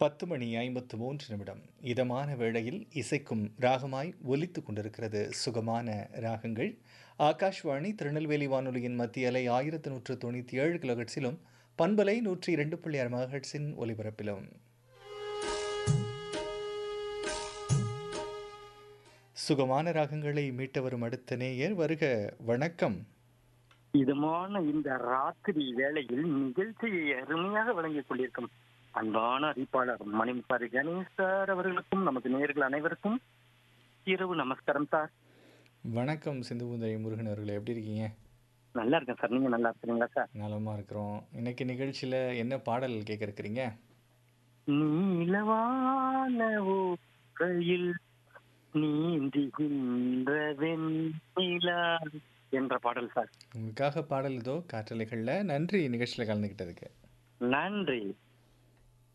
பத்து மணி ஐம்பத்து மூன்று நிமிடம் இதமான வேளையில் இசைக்கும் ராகமாய் ஒலித்துக் கொண்டிருக்கிறது சுகமான ராகங்கள் ஆகாஷ்வாணி திருநெல்வேலி வானொலியின் மத்திய அலை ஆயிரத்து நூற்று தொண்ணூற்றி ஏழு கிலோஹெட்ஸிலும் பண்பலை நூற்றி இரண்டு புள்ளி ஆறு மகட்ஸின் ஒலிபரப்பிலும் சுகமான ராகங்களை மீட்ட வரும் அடுத்த நேயர் வருக வணக்கம் இதமான இந்த ராத்திரி வேளையில் நிகழ்ச்சியை அருமையாக வழங்கிக் கொண்டிருக்கும் அன்பான அறிவிப்பாளர் மணிமுத்தாரி கணேஷ் சார் அவர்களுக்கும் நமது நேயர்கள் அனைவருக்கும் இரவு நமஸ்காரம் சார் வணக்கம் சிந்துபுந்தரி முருகன் அவர்களே எப்படி இருக்கீங்க நல்லா இருக்கேன் சார் நீங்க நல்லா இருக்கிறீங்களா சார் நலமா இருக்கிறோம் இன்னைக்கு நிகழ்ச்சியில் என்ன பாடல் கேட்க இருக்கிறீங்க நீலவான ஊரையில் நீந்துகின்ற வெண்ணிலா என்ற பாடல் சார் உங்களுக்காக பாடல் இதோ காற்றலைகளில் நன்றி நிகழ்ச்சியில் கலந்துக்கிட்டதுக்கு நன்றி